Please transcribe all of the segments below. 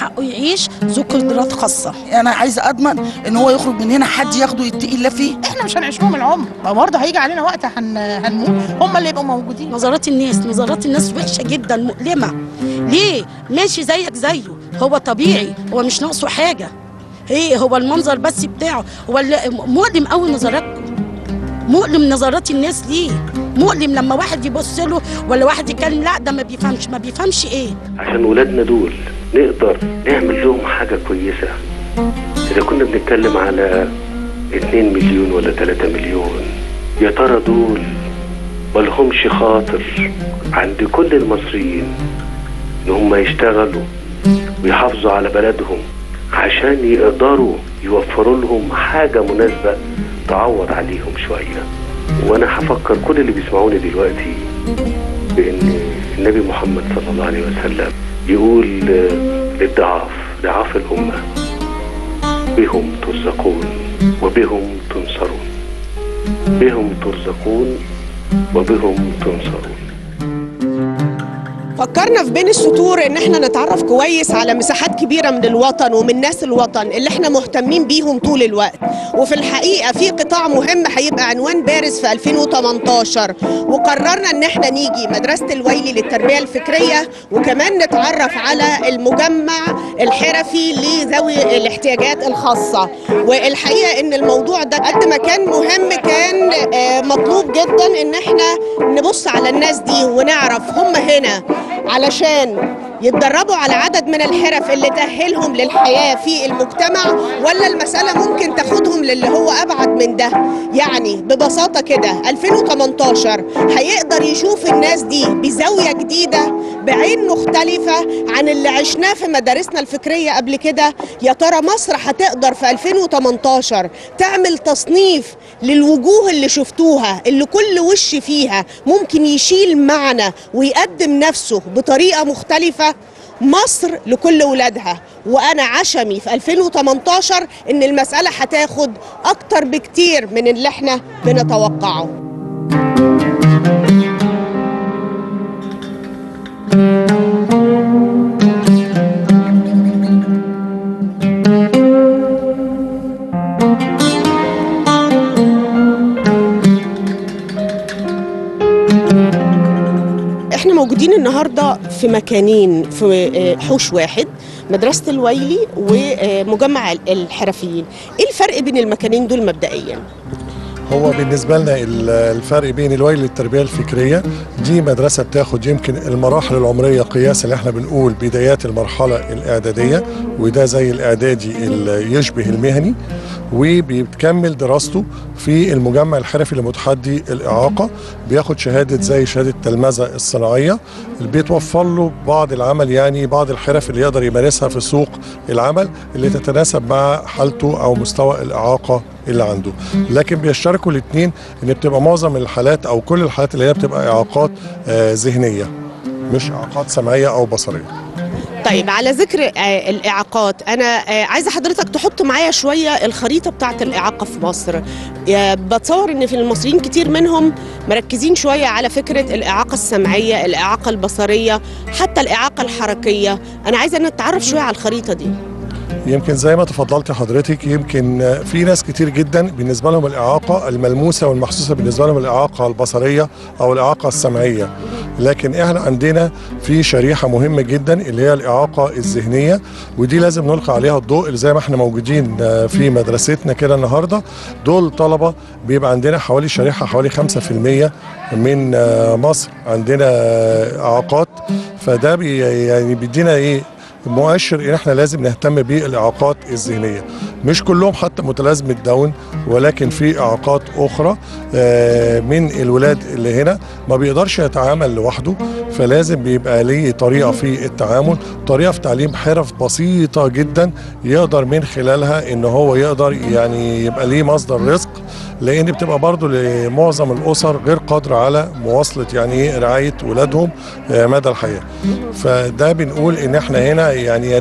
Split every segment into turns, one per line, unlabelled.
حقه يعيش ذو قدرات خاصه
انا عايزه اضمن ان هو يخرج من هنا حد ياخده يتقي الله فيه
احنا مش هنعيش لهم العمر ما برضه هيجي علينا وقت هن... هنموت هم اللي يبقوا موجودين
نظرات الناس نظرات الناس وحشه جدا مؤلمه ليه ماشي زيك زيه هو طبيعي هو مش ناقصه حاجه ايه هو المنظر بس بتاعه هو اللي- مؤلم قوي نظراتكم مؤلم نظرات الناس ليه مؤلم لما واحد يبص له ولا واحد يتكلم لا ده ما بيفهمش ما بيفهمش ايه
عشان ولادنا دول نقدر نعمل لهم حاجة كويسة إذا كنا بنتكلم على 2 مليون ولا 3 مليون يا ترى دول ملهمش خاطر عند كل المصريين إن هم يشتغلوا ويحافظوا على بلدهم عشان يقدروا يوفروا لهم حاجة مناسبة تعوض عليهم شوية وأنا هفكر كل اللي بيسمعوني دلوقتي بأن النبي محمد صلى الله عليه وسلم يقول آه، للضعاف ضعاف الأمة بهم ترزقون وبهم تنصرون بهم ترزقون وبهم تنصرون
فكرنا في بين السطور ان احنا نتعرف كويس على مساحات كبيره من الوطن ومن ناس الوطن اللي احنا مهتمين بيهم طول الوقت وفي الحقيقه في قطاع مهم هيبقى عنوان بارز في 2018 وقررنا ان احنا نيجي مدرسه الويلي للتربيه الفكريه وكمان نتعرف على المجمع الحرفي لذوي الاحتياجات الخاصه والحقيقه ان الموضوع ده قد ما كان مهم كان آه، مطلوب جدا ان احنا نبص على الناس دي ونعرف هم هنا علشان يتدربوا على عدد من الحرف اللي تأهلهم للحياة في المجتمع ولا المسألة ممكن تاخدهم للي هو أبعد من ده يعني ببساطة كده 2018 هيقدر يشوف الناس دي بزاوية جديدة بعين مختلفة عن اللي عشناه في مدارسنا الفكرية قبل كده يا ترى مصر هتقدر في 2018 تعمل تصنيف للوجوه اللي شفتوها اللي كل وش فيها ممكن يشيل معنى ويقدم نفسه بطريقة مختلفة مصر لكل ولادها وانا عشمي في 2018 ان المسألة هتاخد اكتر بكتير من اللي احنا بنتوقعه احنا موجودين النهارده في مكانين في آه، حوش واحد مدرسة الويلي ومجمع الحرفيين ايه الفرق بين المكانين دول مبدئيا
هو بالنسبة لنا ال- الفرق بين الويل للتربية الفكرية دي مدرسة بتاخد يمكن المراحل العمرية قياس اللي احنا بنقول بدايات المرحلة الإعدادية وده زي الإعدادي اللي يشبه المهني وبيكمل دراسته في المجمع الحرفي لمتحدي الإعاقة بياخد شهادة زي شهادة التلمذة الصناعية اللي بيتوفر له بعض العمل يعني بعض الحرف اللي يقدر يمارسها في سوق العمل اللي تتناسب مع حالته أو مستوى الإعاقة اللي عنده لكن بيشتركوا الاثنين ان بتبقى معظم الحالات او كل الحالات اللي هي بتبقى اعاقات آه، ذهنيه مش اعاقات سمعيه او بصريه
طيب على ذكر آه، الإعاقات أنا آه، عايزة حضرتك تحط معايا شوية الخريطة بتاعة الإعاقة في مصر يا بتصور إن في المصريين كتير منهم مركزين شوية على فكرة الإعاقة السمعية الإعاقة البصرية حتى الإعاقة الحركية أنا عايزة نتعرف شوية على الخريطة دي
يمكن زي ما تفضلت حضرتك يمكن آه، في ناس كتير جدا بالنسبه لهم الاعاقه الملموسه والمحسوسه بالنسبه لهم الاعاقه البصريه او الاعاقه السمعيه لكن احنا عندنا في شريحه مهمه جدا اللي هي الاعاقه الذهنيه ودي لازم نلقي عليها الضوء اللي زي ما احنا موجودين آه، في مدرستنا كده النهارده دول طلبه بيبقى عندنا حوالي شريحه حوالي 5% من آه، مصر عندنا آه، اعاقات فده بي يعني بيدينا ايه مؤشر ان احنا لازم نهتم بالاعاقات الذهنيه مش كلهم حتى متلازمه داون ولكن في اعاقات اخرى آه، من الولاد اللي هنا ما بيقدرش يتعامل لوحده فلازم بيبقى ليه طريقه في التعامل طريقه في تعليم حرف بسيطه جدا يقدر من خلالها ان هو يقدر يعني يبقى ليه مصدر رزق لان بتبقى برضو لمعظم الاسر غير قادره على مواصله يعني ايه رعايه ولادهم آه، مدى الحياه فده بنقول ان احنا هنا يعني يا ريت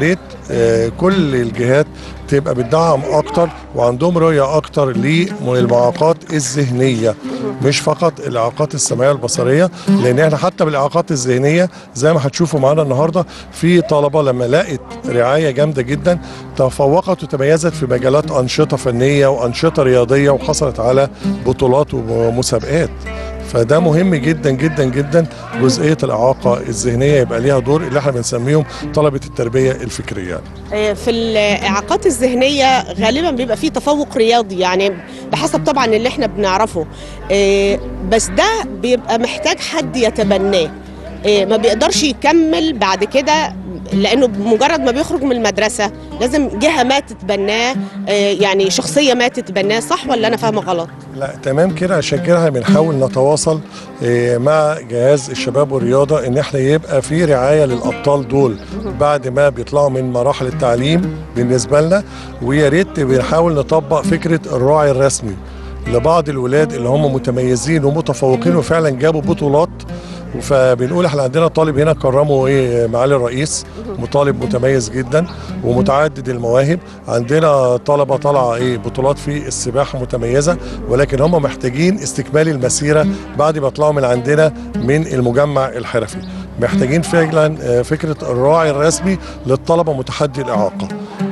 آه، كل الجهات تبقى بتدعم اكتر وعندهم رؤيه اكتر للمعاقات الذهنيه مش فقط الاعاقات السمعيه البصريه لان احنا حتى بالاعاقات الذهنيه زي ما هتشوفوا معانا النهارده في طلبه لما لقت رعايه جامده جدا تفوقت وتميزت في مجالات انشطه فنيه وانشطه رياضيه وحصلت على بطولات ومسابقات فده مهم جدا جدا جدا جزئيه الاعاقه الذهنيه يبقى ليها دور اللي احنا بنسميهم طلبه التربيه الفكريه
آه، في الاعاقات الذهنيه غالبا بيبقى فيه تفوق رياضي يعني بحسب طبعا اللي احنا بنعرفه آه، بس ده بيبقى محتاج حد يتبناه آه، ما بيقدرش يكمل بعد كده لانه بمجرد ما بيخرج من المدرسه لازم جهه ما تتبناه آه، يعني شخصيه ما تتبناه صح ولا انا فاهمه غلط
لا تمام كده عشان كده احنا بنحاول نتواصل آه، مع جهاز الشباب والرياضه ان احنا يبقى في رعايه للابطال دول بعد ما بيطلعوا من مراحل التعليم بالنسبه لنا ويا ريت بنحاول نطبق فكره الراعي الرسمي لبعض الولاد اللي هم متميزين ومتفوقين وفعلا جابوا بطولات فبنقول احنا عندنا طالب هنا كرمه ايه معالي الرئيس وطالب متميز جدا ومتعدد المواهب عندنا طلبه طالعه ايه بطولات في السباحه متميزه ولكن هم محتاجين استكمال المسيره بعد ما يطلعوا من عندنا من المجمع الحرفي محتاجين فعلا آه، فكره الراعي الرسمي للطلبه متحدي الاعاقه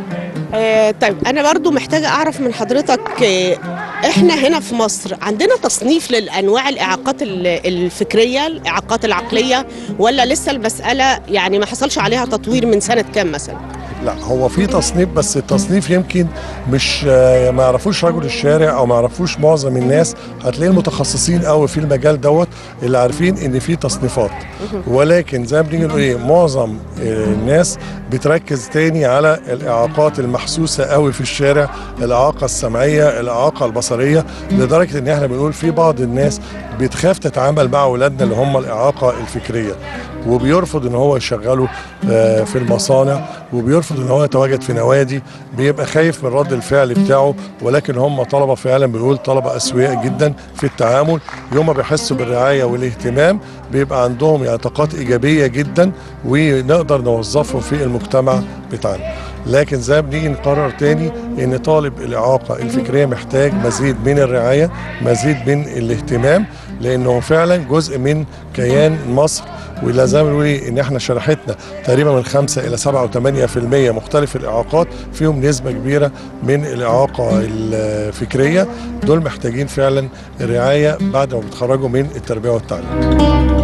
آه، طيب انا برضو محتاجه اعرف من حضرتك آه، احنا هنا في مصر عندنا تصنيف للانواع الاعاقات ال- الفكريه الاعاقات العقليه ولا لسه المساله يعني ما حصلش عليها تطوير من سنه كام مثلا
لا هو في تصنيف بس التصنيف يمكن مش آه، ما يعرفوش رجل الشارع او ما يعرفوش معظم الناس هتلاقي المتخصصين قوي في المجال دوت اللي عارفين ان في تصنيفات ولكن زي ما بنيجي نقول ايه معظم آه، الناس بتركز تاني على الاعاقات المحسوسه قوي في الشارع الاعاقه السمعيه الاعاقه البصريه لدرجه ان احنا بنقول في بعض الناس بتخاف تتعامل مع اولادنا اللي هم الاعاقه الفكريه وبيرفض ان هو يشغله آه، في المصانع وبيرفض ان هو يتواجد في نوادي بيبقى خايف من رد الفعل بتاعه ولكن هم طلبه فعلا بنقول طلبه اسوياء جدا في التعامل يوم ما بيحسوا بالرعايه والاهتمام بيبقى عندهم يعني طاقات ايجابيه جدا ونقدر نوظفهم في المجتمع بتاعنا لكن زي ما بنيجي نقرر تاني ان طالب الاعاقه الفكريه محتاج مزيد من الرعايه مزيد من الاهتمام لانه فعلا جزء من كيان مصر ولا زي ما بنقول إيه، ان احنا شريحتنا تقريبا من 5 الى 7 و8% مختلف الاعاقات فيهم نسبه كبيره من الاعاقه الفكريه دول محتاجين فعلا الرعايه بعد ما بيتخرجوا من التربيه والتعليم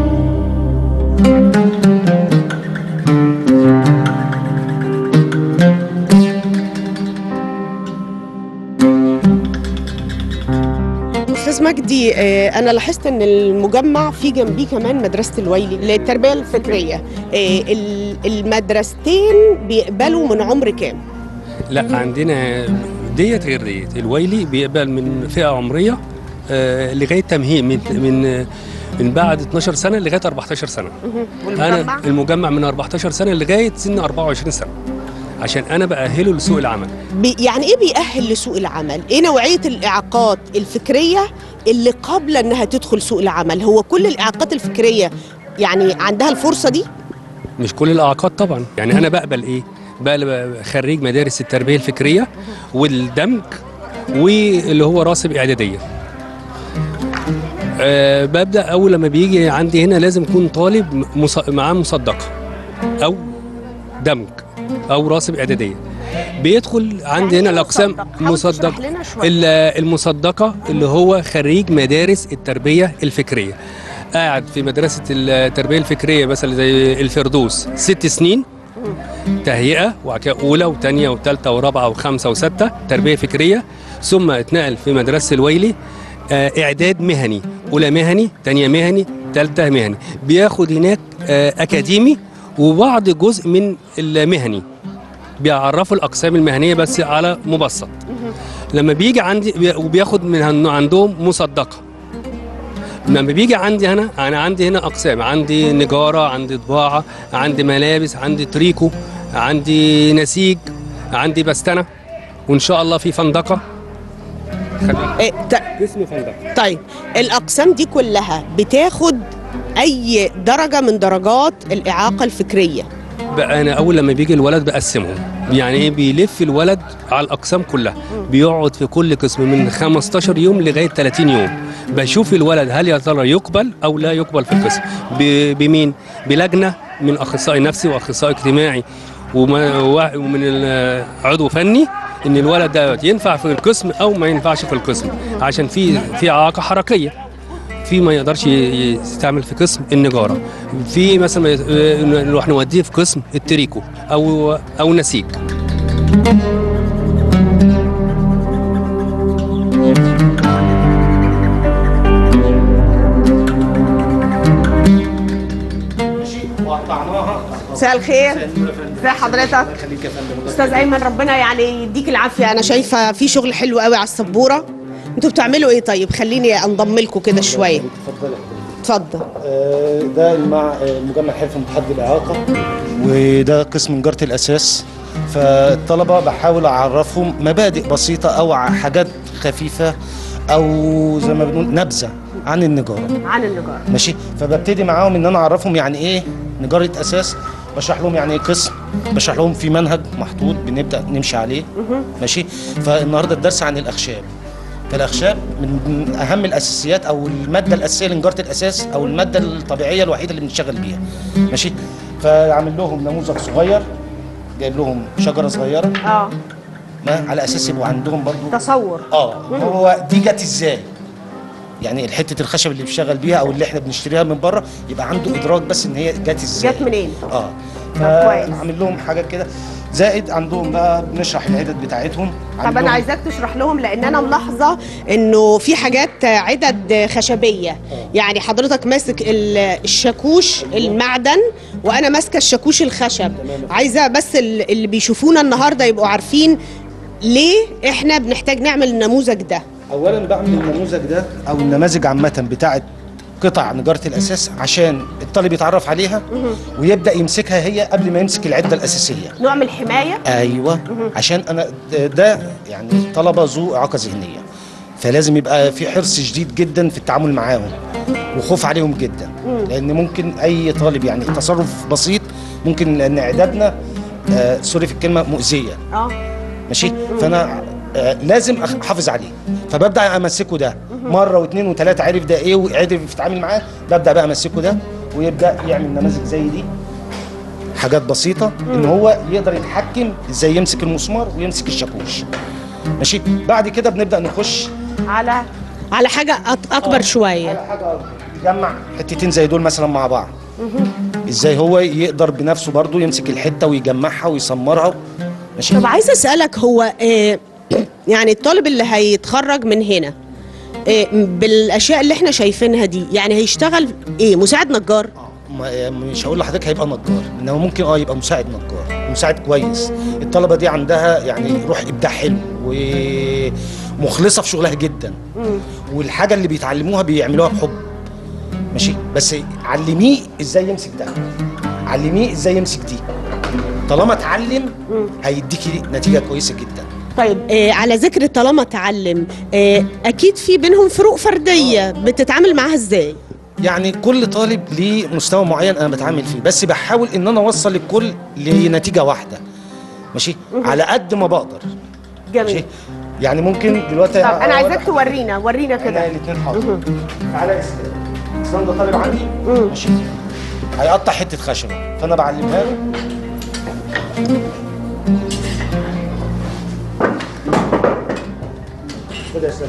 استاذ مجدي آه، انا لاحظت ان المجمع في جنبيه كمان مدرسه الويلي للتربيه الفكريه آه، ال- المدرستين بيقبلوا من عمر كام
لا عندنا ديت غير ديت الويلي بيقبل من فئه عمريه آه، لغايه تمهيد من من من بعد 12 سنه لغايه 14 سنه انا المجمع من 14 سنه لغايه سن 24 سنه عشان انا باهله لسوق العمل
بي يعني ايه بيأهل لسوق العمل؟ ايه نوعية الإعاقات الفكرية اللي قبل انها تدخل سوق العمل؟ هو كل الإعاقات الفكرية يعني عندها الفرصة دي؟
مش كل الاعاقات طبعا يعني انا بقبل ايه بقبل خريج مدارس التربيه الفكريه والدمج واللي هو راسب اعداديه أه ببدا اول لما بيجي عندي هنا لازم يكون طالب مص- معاه مصدقه او دمج او راسب اعداديه بيدخل عندي هنا الاقسام مصدق ال- المصدقه اللي هو خريج مدارس التربيه الفكريه قاعد في مدرسه التربيه الفكريه مثلا زي الفردوس ست سنين تهيئه وبعد كده اولى وثانيه وثالثه ورابعه وخمسه وسته تربيه فكريه ثم اتنقل في مدرسه الويلي آه، اعداد مهني اولى مهني ثانيه مهني ثالثه مهني بياخد هناك آه، اكاديمي وبعض جزء من المهني بيعرفوا الاقسام المهنيه بس على مبسط لما بيجي عندي بي- وبياخد من هن- عندهم مصدقه لما بيجي عندي هنا انا عندي هنا اقسام عندي نجاره عندي طباعه عندي ملابس عندي تريكو عندي نسيج عندي بستنه وان شاء الله في فندقه
إيه ت-
اسمه فندقه
طيب الأقسام دي كلها بتاخد أي درجة من درجات الإعاقة الفكرية
بقى انا اول لما بيجي الولد بقسمهم يعني ايه بيلف الولد على الاقسام كلها بيقعد في كل قسم من 15 يوم لغايه 30 يوم بشوف الولد هل يا ترى يقبل او لا يقبل في القسم ب- بمين بلجنه من اخصائي نفسي واخصائي اجتماعي وما- وا- ومن ال- عضو فني ان الولد ده ينفع في القسم او ما ينفعش في القسم عشان في في اعاقه حركيه في ما يقدرش ي- يستعمل في قسم النجاره في مثلا ما ي- نروح نوديه في قسم التريكو او او نسيج
مساء الخير ازي حضرتك استاذ ايمن ربنا يعني يديك العافيه انا شايفه في شغل حلو قوي على السبوره انتوا بتعملوا ايه طيب خليني انضم لكم كده شويه
اتفضلي
اتفضل
آه، ده مع مجمع حرفي متحدي الاعاقه وده قسم نجاره الاساس فالطلبه بحاول اعرفهم مبادئ بسيطه او ع- حاجات خفيفه او زي ما بنقول نبذه عن النجاره
عن النجاره
ماشي فببتدي معاهم ان انا اعرفهم يعني ايه نجاره اساس بشرح لهم يعني ايه قسم بشرح لهم في منهج محطوط بنبدا نمشي عليه ماشي فالنهارده الدرس عن الاخشاب فالاخشاب من اهم الاساسيات او الماده الاساسيه لنجاره الاساس او الماده الطبيعيه الوحيده اللي بنشتغل بيها ماشي فعامل لهم نموذج صغير جايب لهم شجره صغيره
اه
ما على اساس يبقوا عندهم برضو
تصور
اه هو دي جت ازاي يعني حته الخشب اللي بيشتغل بيها او اللي احنا بنشتريها من بره يبقى عنده ادراك بس ان هي جت ازاي
جت منين
اه
كويس.
فعامل لهم حاجه كده زائد عندهم بقى بنشرح العدد بتاعتهم
طب انا
عندهم-
عايزاك تشرح لهم لان انا ملاحظه انه في حاجات عدد خشبيه يعني حضرتك ماسك ال- الشاكوش المعدن وانا ماسكه الشاكوش الخشب عايزه بس ال- اللي بيشوفونا النهارده يبقوا عارفين ليه احنا بنحتاج نعمل النموذج ده
اولا بعمل النموذج ده او النماذج عامه بتاعت قطع نجاره الاساس عشان الطالب يتعرف عليها ويبدا يمسكها هي قبل ما يمسك العده الاساسيه
نعمل حمايه
ايوه عشان انا ده يعني طلبه ذو اعاقه ذهنيه فلازم يبقى في حرص شديد جدا في التعامل معاهم وخوف عليهم جدا لان ممكن اي طالب يعني تصرف بسيط ممكن لان اعدادنا آه سوري في الكلمه مؤذيه
اه
ماشي فانا آه لازم أخ- احافظ عليه فببدا امسكه ده مره واثنين وثلاثه عرف ده ايه وعرف يتعامل معاه ببدا بقى امسكه ده ويبدا يعمل نماذج زي دي حاجات بسيطه ان هو يقدر يتحكم ازاي يمسك المسمار ويمسك الشاكوش ماشي بعد كده بنبدا نخش
على على حاجه أك- اكبر شويه
على حاجه يجمع حتتين زي دول مثلا مع بعض ازاي هو يقدر بنفسه برضو يمسك الحته ويجمعها ويسمرها ماشي
طب عايزه اسالك هو آه يعني الطالب اللي هيتخرج من هنا آه بالاشياء اللي احنا شايفينها دي يعني هيشتغل ايه مساعد نجار
ما- مش هقول لحضرتك هيبقى نجار انما ممكن اه يبقى مساعد نجار مساعد كويس الطلبه دي عندها يعني روح ابداع حلو ومخلصه في شغلها جدا والحاجه اللي بيتعلموها بيعملوها بحب ماشي بس علميه ازاي يمسك ده علميه ازاي يمسك دي طالما اتعلم هيديكي نتيجه كويسه جدا
طيب آه على ذكر طالما اتعلم آه اكيد في بينهم فروق فرديه بتتعامل معاها ازاي
يعني كل طالب ليه مستوى معين انا بتعامل فيه بس بحاول ان انا اوصل الكل لنتيجه واحده ماشي على قد ما بقدر ماشي
جميل
يعني ممكن دلوقتي
طب انا عايزاك تورينا ورينا
كده
كده
الاثنين حاضر تعالى اسلام اسلام ده طالب عندي ماشي هيقطع حته خشبه فانا بعلمها له خد يا اسلام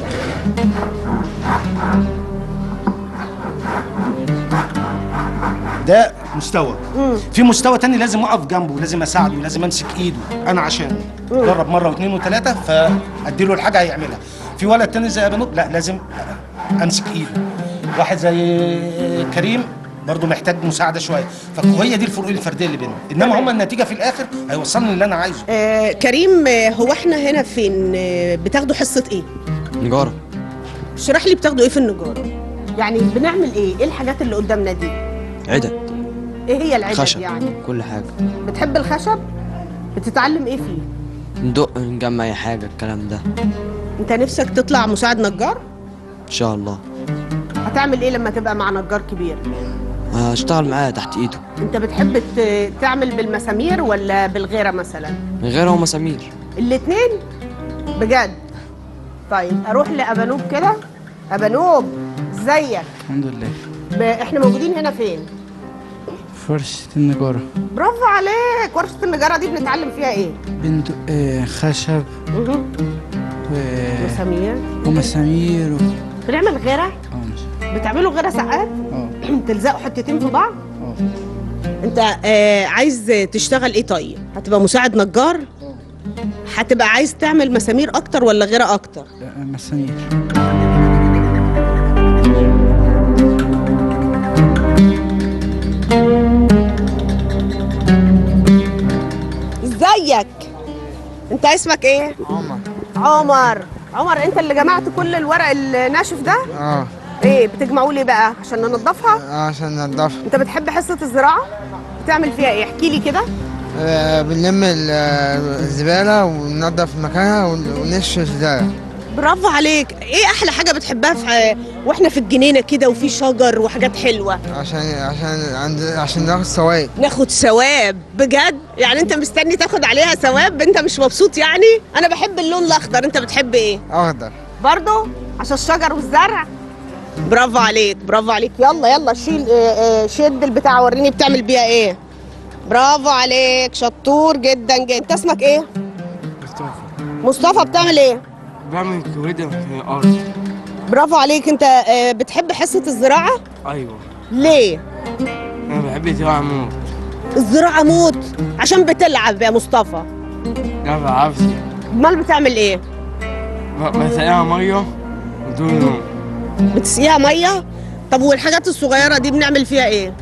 ده مستوى في مستوى تاني لازم اقف جنبه لازم اساعده لازم امسك ايده انا عشان جرب مره واثنين وثلاثه فادي له الحاجه هيعملها في ولد تاني زي بنوت لا لازم امسك ايده واحد زي كريم برضه محتاج مساعده شويه فهي دي الفروق الفرديه اللي بينهم انما هما النتيجه في الاخر هيوصلني اللي انا عايزه
آه كريم آه هو احنا هنا فين آه بتاخدوا حصه ايه
نجارة
اشرح لي بتاخدوا ايه في النجاره يعني بنعمل ايه ايه الحاجات اللي قدامنا دي
عدد
ايه هي العدد
خشب
يعني
كل حاجة
بتحب الخشب بتتعلم ايه فيه
ندق نجمع أي حاجة الكلام ده
انت نفسك تطلع مساعد نجار
إن شاء الله
هتعمل ايه لما تبقى مع نجار كبير
هشتغل معاه تحت ايده
انت بتحب ت- تعمل بالمسامير ولا بالغيره مثلا
من غير هو مسامير
الاتنين بجد طيب اروح لابانوب كده ابانوب ازيك
الحمد لله
ب... احنا موجودين هنا فين
فرشة النجارة
برافو عليك ورشه النجاره دي بنتعلم فيها ايه
بنت آه خشب
مهم.
و...
مسامير
ومسامير و...
بنعمل غيره
اه ماشي
بتعملوا غيره ساعات
اه
تلزقوا حتتين في بعض
اه
انت آه عايز تشتغل ايه طيب هتبقى مساعد نجار هتبقى عايز تعمل مسامير اكتر ولا غيره اكتر
آه، مسامير
ازيك انت اسمك ايه
عمر
عمر عمر انت اللي جمعت كل الورق الناشف ده
اه
ايه بتجمعوا ليه بقى عشان ننضفها
آه، عشان ننضفها
انت بتحب حصه الزراعه بتعمل فيها ايه احكي لي كده
آه، بنلم ال- آه، الزبالة وننضف مكانها ون- ونشف الزرع
برافو عليك ايه احلى حاجه بتحبها في واحنا في الجنينه كده وفي شجر وحاجات حلوه
عشان عشان عند عشان ناخد ثواب
ناخد ثواب بجد يعني انت مستني تاخد عليها ثواب انت مش مبسوط يعني انا بحب اللون الاخضر انت بتحب ايه
اخضر
برضو عشان الشجر والزرع برافو عليك برافو عليك يلا يلا شيل اه اه شد البتاع وريني بتعمل بيها ايه برافو عليك شطور جدا جدا انت اسمك ايه
مصطفى
مصطفى بتعمل ايه
بعمل كويدة في الأرض
برافو عليك انت اه بتحب حصه الزراعه
أيوة
ليه
أنا بحب الزراعة موت
الزراعه موت عشان بتلعب يا مصطفى
أنا بعرفش
امال بتعمل ايه
بسقيها مية وطول اليوم
بتسقيها ميه طب والحاجات الصغيره دي بنعمل فيها ايه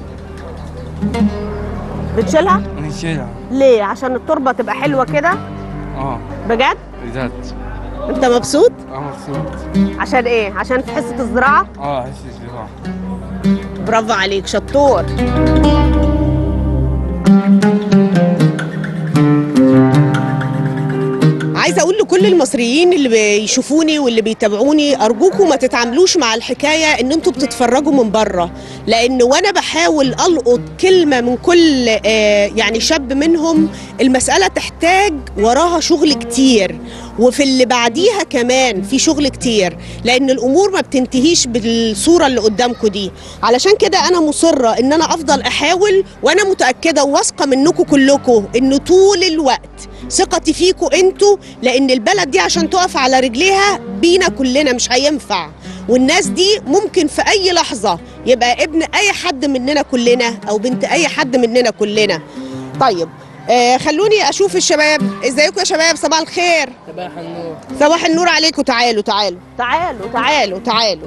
بتشيلها
ونشيلها
ليه عشان التربه تبقى حلوه كده
اه
بجد
بالذات
انت مبسوط
اه مبسوط
عشان ايه عشان في حصه الزراعه
اه حس الزراعة
برافو عليك شطور عايزه اقول لكل المصريين اللي بيشوفوني واللي بيتابعوني ارجوكم ما تتعاملوش مع الحكايه ان انتوا بتتفرجوا من بره لان وانا بحاول القط كلمه من كل آه، يعني شاب منهم المساله تحتاج وراها شغل كتير وفي اللي بعديها كمان في شغل كتير لان الامور ما بتنتهيش بالصوره اللي قدامكم دي علشان كده انا مصره ان انا افضل احاول وانا متاكده وواثقه منكم كلكم ان طول الوقت ثقتي فيكم انتوا لان البلد دي عشان تقف على رجليها بينا كلنا مش هينفع والناس دي ممكن في اي لحظه يبقى ابن اي حد مننا كلنا او بنت اي حد مننا كلنا طيب آه خلوني اشوف الشباب ازيكم يا شباب صباح الخير
صباح النور
صباح النور عليكم تعالوا تعالوا تعالوا تعالوا تعالوا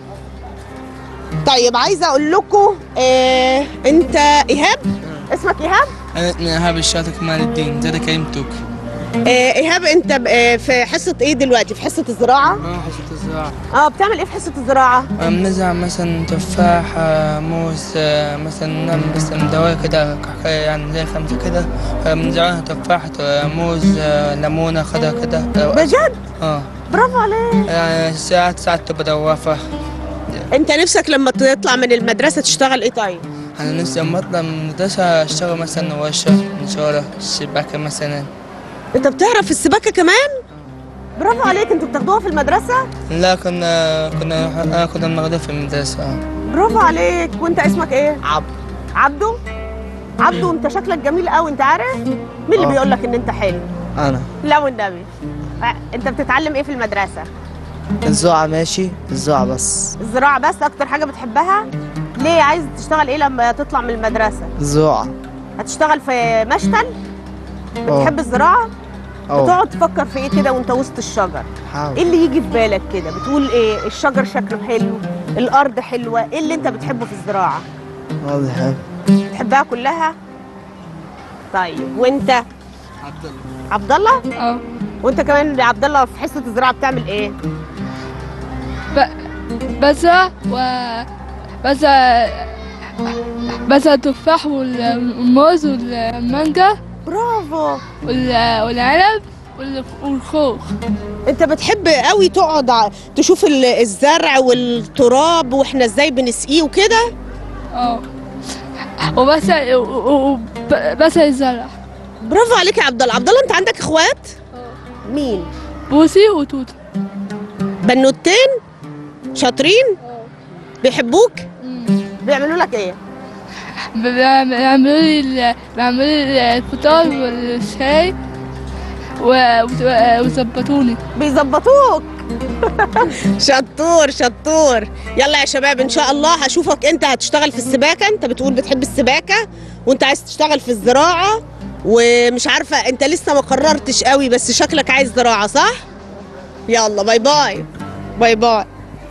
طيب عايزه اقول لكم آه انت ايهاب اسمك ايهاب
أنا إيهاب الشاطر كمال الدين زاد كريم توكي
آه ايهاب انت ب- آه في حصه ايه دلوقتي في حصه الزراعه
اه حصة الزراعة
اه بتعمل ايه في حصه الزراعه
بنزرع مثلا تفاح آه، موز آه، مثلا نعمل مثلا دواير كده كحكاية يعني زي خمسة كده آه، بنزرعها تفاح آه، موز آه، ليمونة خضرا كده آه،
بجد
اه
برافو عليك
يعني ساعات ساعات تبقى دوافة
انت نفسك لما تطلع من المدرسه تشتغل ايه طيب
أنا نفسي لما أطلع من المدرسة أشتغل مثلا ورشة نجارة شباكة مثلا
انت بتعرف السباكه كمان برافو عليك انتوا بتاخدوها في المدرسه
لا كنا كنا آه، كنا بناخدها في المدرسة آه.
برافو عليك وانت اسمك ايه عبد عبده عبده انت شكلك جميل قوي انت عارف مين اللي
آه.
بيقول لك ان انت حلو
أنا
لا والنبي آه، انت بتتعلم ايه في المدرسه
الزراعة ماشي الزراعة بس
الزراعه بس اكتر حاجه بتحبها ليه عايز تشتغل ايه لما تطلع من المدرسه
الزراعة
هتشتغل في مشتل بتحب الزراعه بتقعد تفكر في ايه كده وانت وسط الشجر ايه اللي يجي في بالك كده بتقول ايه الشجر شكله حلو الارض حلوه ايه اللي انت بتحبه في الزراعه
واضح
بتحبها كلها طيب وانت
عبد الله
عبد الله
اه
وانت كمان يا عبد الله في حصه الزراعه بتعمل ايه
بزرع و بزرع بزرع التفاح والموز والمانجا
برافو
وال- والعنب وال- والخوخ
انت بتحب قوي تقعد ع- تشوف ال- الزرع والتراب واحنا ازاي بنسقيه وكده
اه وبس و- و- و- بس الزرع
برافو عليك يا عبد الله عبد الله انت عندك اخوات مين
بوسي وتوتو
بنوتين شاطرين بيحبوك بيعملوا لك ايه
ب- بيعم- بيعملوا لي ال- بيعملوا لي الفطار والشاي و- وت- ويظبطوني
بيظبطوك شطور شطور يلا يا شباب ان شاء الله هشوفك انت هتشتغل في السباكه انت بتقول بتحب السباكه وانت عايز تشتغل في الزراعه ومش عارفه انت لسه ما قررتش قوي بس شكلك عايز زراعه صح يلا باي باي باي باي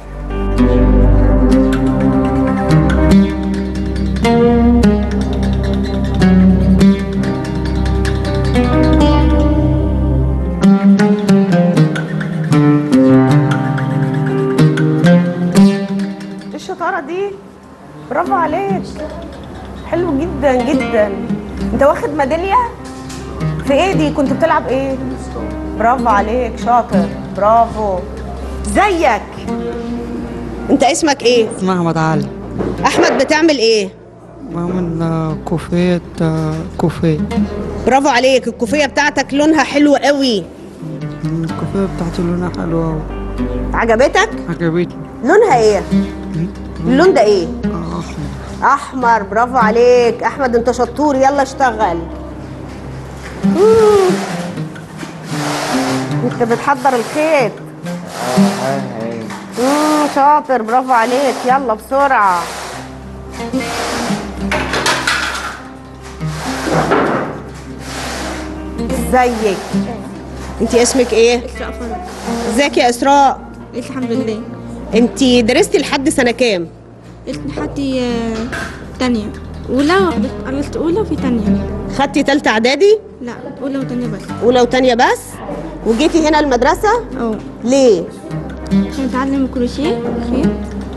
ايه الشطاره دي برافو عليك حلو جدا جدا انت واخد ميداليه في ايه دي كنت بتلعب ايه برافو عليك شاطر برافو زيك
انت اسمك ايه
اسمها احمد علي
احمد بتعمل ايه
بعمل آه، كوفية آه، كوفية
برافو عليك الكوفيه بتاعتك لونها حلو قوي
الكوفية بتاعتي لونها حلو أوي
عجبتك
عجبتني
لونها ايه اللون ده ايه
آه، أحمر
احمر برافو عليك احمد انت شطور يلا اشتغل مم. انت بتحضر الخيط مم، شاطر برافو عليك يلا بسرعه ازيك
انت اسمك ايه ازيك يا اسراء
الحمد لله
انت درستي لحد سنه كام
لحد آه، تانية أولى واخدت قررت أولى وفي تانية
خدتي تالتة اعدادي
لا أولى وتانية بس
اولى وتانية بس وجيتي هنا المدرسه
اه
ليه
عشان أتعلم الكروشيه خيط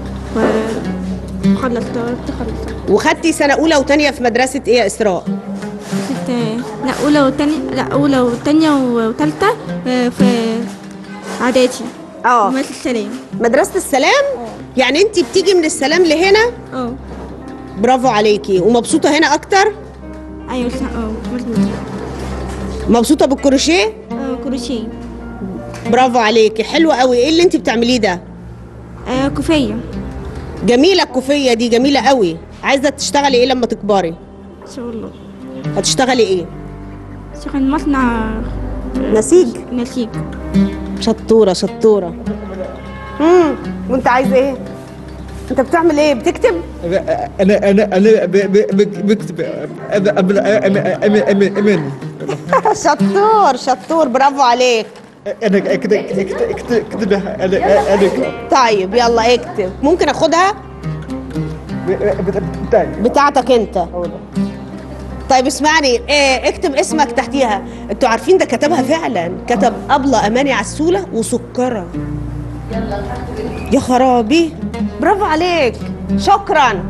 وخلصت قربت خلصت
وخدتي سنه اولى وتانية في مدرسه ايه يا اسراء
كنت لا أولى وتانية لا أولى وتانية وتالتة آه، في إعدادي
اه
مدرسة السلام
مدرسه السلام يعني انت بتيجي من السلام لهنا
اه
برافو عليكي ومبسوطه هنا اكتر
أيوة س- اه مظبوط
مبسوطه بالكروشيه
اه كروشيه
برافو عليكي حلوه قوي ايه اللي انت بتعمليه ده
آه كوفية
جميله الكوفيه دي جميله قوي عايزه تشتغلي ايه لما تكبري
إن شاء الله
هتشتغلي ايه
شغل مصنع
نسيج
نسيج
شطوره شطوره
امم وانت عايز ايه انت بتعمل ايه بتكتب
أنا أنا أنا ب- ب- ب- بكتب أنا أمن أمن
شطور شطور برافو عليك
أنا كده كده أنا أنا
طيب يلا اكتب ممكن اخدها بتاعتك انت طيب اسمعني إيه اكتب اسمك تحتيها انتوا عارفين ده كتبها فعلا كتب أبلة أماني عسولة وسكرة يا خرابي
برافو عليك شكرا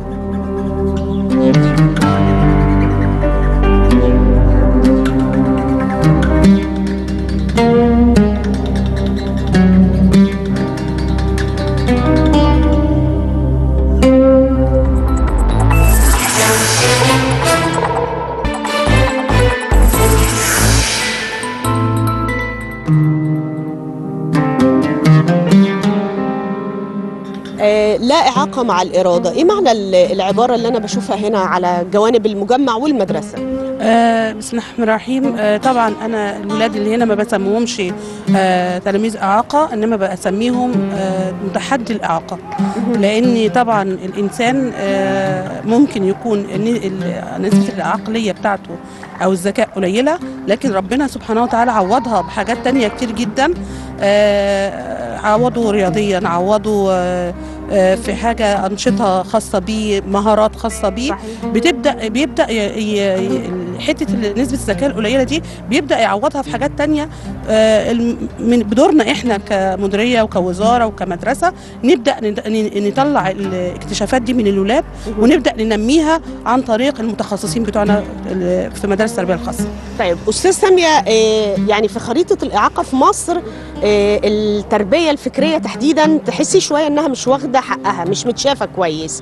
آه لا إعاقة مع الإرادة إيه معنى ال- العبارة اللي أنا بشوفها هنا على جوانب المجمع والمدرسة
آه بسم الله الرحمن الرحيم آه طبعا انا الولاد اللي هنا ما بسميهمش آه تلاميذ اعاقه انما بسميهم آه متحدي الاعاقه لان طبعا الانسان آه ممكن يكون ن- ال- نسبه العقليه بتاعته او الذكاء قليله لكن ربنا سبحانه وتعالى عوضها بحاجات تانية كتير جدا آه عوضه رياضيا عوضه آه آه، في حاجه انشطه خاصه بيه مهارات خاصه بيه بتبدا بيبدا ي- ي- ي- حته ال- نسبه الذكاء القليله دي بيبدا يعوضها في حاجات تانية آه، الم- من بدورنا احنا كمديريه وكوزاره وكمدرسه نبدا ند- ن- نطلع الاكتشافات دي من الولاد ونبدا ننميها عن طريق المتخصصين بتوعنا ال- في مدارس التربيه الخاصه
طيب أستاذ سامية آه يعني في خريطة الإعاقة في مصر آه التربية الفكرية تحديدا تحسي شوية إنها مش واخدة حقها مش متشافة كويس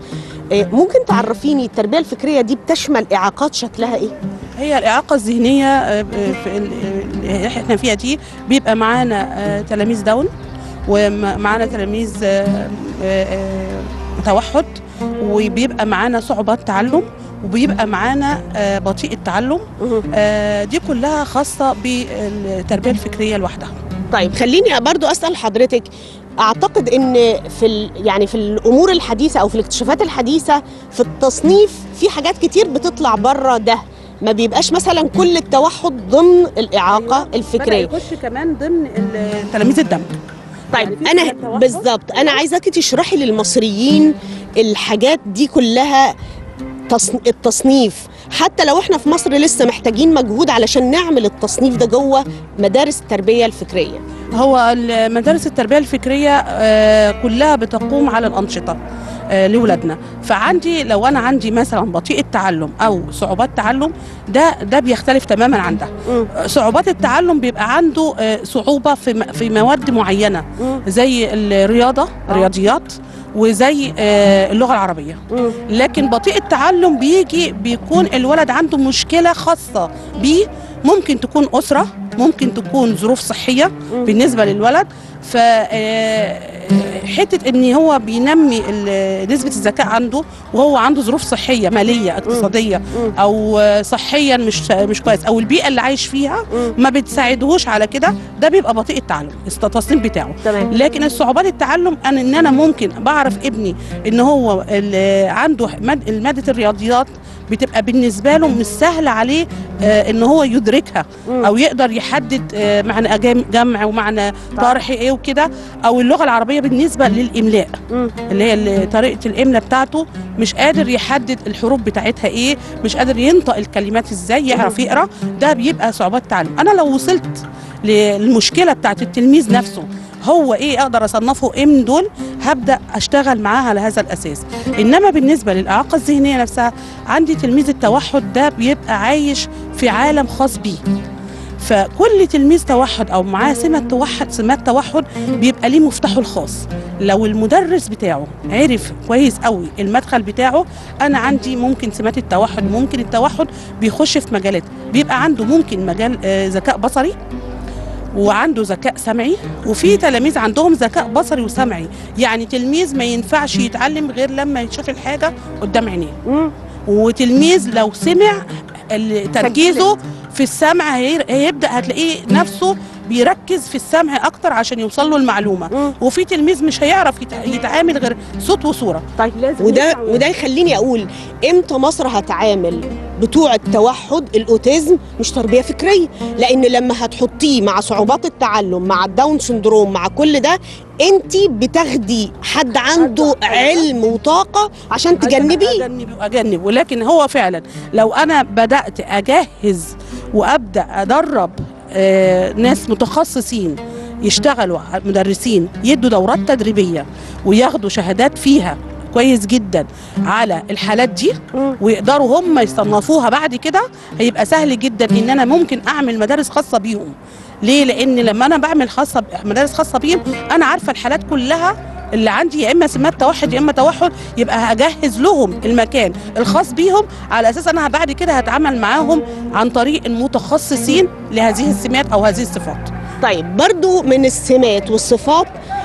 آه، ممكن تعرفيني التربيه الفكريه دي بتشمل اعاقات شكلها ايه
هي الإعاقة الذهنية آه، في ال- اللي احنا فيها دي بيبقى معانا آه، تلاميذ داون ومعانا تلاميذ آه، آه، آه، توحد وبيبقى معانا صعوبات تعلم وبيبقى معانا آه، بطيء التعلم آه، دي كلها خاصة بالتربية الفكرية لوحدها
طيب خليني برضو اسال حضرتك اعتقد ان في ال... يعني في الامور الحديثه او في الاكتشافات الحديثه في التصنيف في حاجات كتير بتطلع بره ده ما بيبقاش مثلا كل التوحد ضمن الاعاقه الفكريه
بدأ يخش كمان ضمن ال- تلاميذ الدمج
طيب انا بالظبط انا عايزاكي تشرحي للمصريين الحاجات دي كلها تصن... التصنيف حتى لو احنا في مصر لسه محتاجين مجهود علشان نعمل التصنيف ده جوه مدارس التربيه الفكريه
هو مدارس التربية الفكرية آه، كلها بتقوم على الأنشطة آه، لولادنا فعندي لو أنا عندي مثلا بطيء التعلم أو صعوبات تعلم ده ده بيختلف تماما عن ده آه، صعوبات التعلم بيبقى عنده آه، صعوبة في م- في مواد معينة زي الرياضة رياضيات وزي آه، اللغة العربية لكن بطيء التعلم بيجي بيكون الولد عنده مشكلة خاصة بيه ممكن تكون أسرة ممكن تكون ظروف صحية بالنسبة للولد ف آه، حتة ان هو بينمي ال- نسبة الذكاء عنده وهو عنده ظروف صحية مالية اقتصادية او آه، صحيا مش مش كويس او البيئة اللي عايش فيها ما بتساعدهوش على كده ده بيبقى بطيء التعلم التصنيف بتاعه
تمام.
لكن الصعوبات التعلم انا ان انا ممكن بعرف ابني ان هو ال- عنده ماد- ماده الرياضيات بتبقى بالنسبه له مش سهل عليه آه، ان هو يدركها او يقدر يحدد آه، معنى جم- جمع ومعنى طرح ايه وكده او اللغه العربيه بالنسبه للاملاء اللي هي ال- طريقه الاملاء بتاعته مش قادر يحدد الحروف بتاعتها ايه مش قادر ينطق الكلمات ازاي يعرف يقرا ده بيبقى صعوبات تعلم انا لو وصلت للمشكله بتاعت التلميذ نفسه هو ايه اقدر اصنفه ايه من دول هبدا اشتغل معاه على هذا الاساس انما بالنسبه للاعاقه الذهنيه نفسها عندي تلميذ التوحد ده بيبقى عايش في عالم خاص بيه فكل تلميذ توحد او معاه سمه توحد سمات توحد بيبقى ليه مفتاحه الخاص لو المدرس بتاعه عرف كويس قوي المدخل بتاعه انا عندي ممكن سمات التوحد ممكن التوحد بيخش في مجالات بيبقى عنده ممكن مجال آه، ذكاء بصري وعنده ذكاء سمعي وفي تلاميذ عندهم ذكاء بصري وسمعي يعني تلميذ ما ينفعش يتعلم غير لما يشوف الحاجه قدام عينيه وتلميذ لو سمع ال- تركيزه في السمع هي- هيبدا هتلاقيه نفسه بيركز في السمع اكتر عشان يوصل له المعلومه وفي تلميذ مش هيعرف يتع- يتعامل غير صوت وصوره
طيب وده وده يخليني اقول امتى مصر هتعامل بتوع التوحد الاوتيزم مش تربيه فكريه لان لما هتحطيه مع صعوبات التعلم مع الداون سندروم مع كل ده انت بتاخدي حد عنده علم وطاقه عشان تجنبيه
اجنب واجنب ولكن هو فعلا لو انا بدات اجهز وابدا ادرب آه، ناس متخصصين يشتغلوا ع- مدرسين يدوا دورات تدريبيه وياخدوا شهادات فيها كويس جدا على الحالات دي ويقدروا هم يصنفوها بعد كده هيبقى سهل جدا ان انا ممكن اعمل مدارس خاصه بيهم ليه لان لما انا بعمل خاصه مدارس خاصه بيهم انا عارفه الحالات كلها اللي عندي يا اما سمات توحد يا اما توحد يبقى هجهز لهم المكان الخاص بيهم على اساس انا بعد كده هتعامل معاهم عن طريق المتخصصين لهذه السمات او هذه الصفات
طيب برضو من السمات والصفات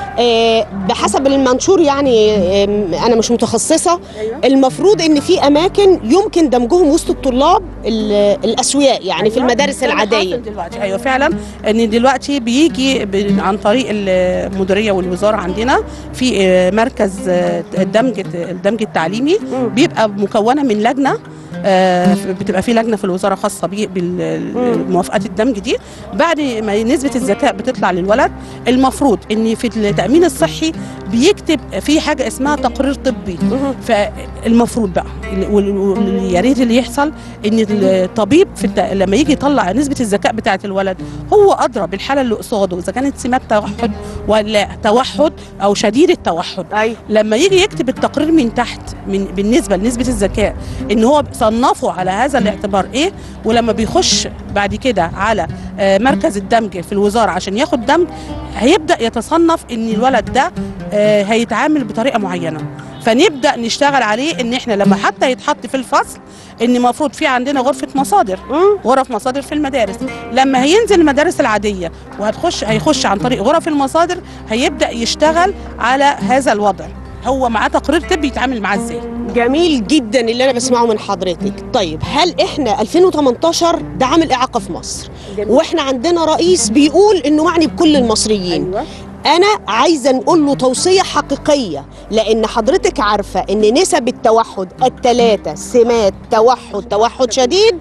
آه، بحسب المنشور يعني آم، انا مش متخصصه المفروض ان في اماكن يمكن دمجهم وسط الطلاب ال- الاسوياء يعني في المدارس
ده اللي
العاديه
حاصل دلوقتي ايوه فعلا ان دلوقتي بيجي ب- عن طريق المديريه والوزاره عندنا في آه، مركز آه، الدمج الدمج التعليمي بيبقى مكونه من لجنه آه، بتبقى في لجنه في الوزاره خاصه بيه بموافقات الدمج دي بعد ما نسبه الذكاء بتطلع للولد المفروض ان في التامين الصحي بيكتب في حاجه اسمها تقرير طبي فالمفروض بقى وال- وال- يا ريت اللي يحصل ان الطبيب في الت... لما يجي يطلع نسبه الذكاء بتاعه الولد هو ادرى بالحاله اللي قصاده اذا كانت سمات توحد ولا توحد او شديد التوحد
أي.
لما يجي يكتب التقرير من تحت من بالنسبه لنسبه الذكاء ان هو صنفه على هذا الاعتبار ايه ولما بيخش بعد كده على آه، مركز الدمج في الوزاره عشان ياخد دمج هيبدا يتصنف ان الولد ده آه، هيتعامل بطريقه معينه فنبدا نشتغل عليه ان احنا لما حتى يتحط في الفصل ان المفروض في عندنا غرفه مصادر غرف مصادر في المدارس لما هينزل المدارس العاديه وهتخش هيخش عن طريق غرف المصادر هيبدا يشتغل على هذا الوضع هو معاه تقرير طبي يتعامل معاه ازاي
جميل جدا اللي انا بسمعه من حضرتك طيب هل احنا 2018 ده عامل اعاقه في مصر
جميل.
واحنا عندنا رئيس بيقول انه معني بكل المصريين
أيوة.
انا عايزه نقول له توصيه حقيقيه لان حضرتك عارفه ان نسب التوحد الثلاثه سمات توحد توحد شديد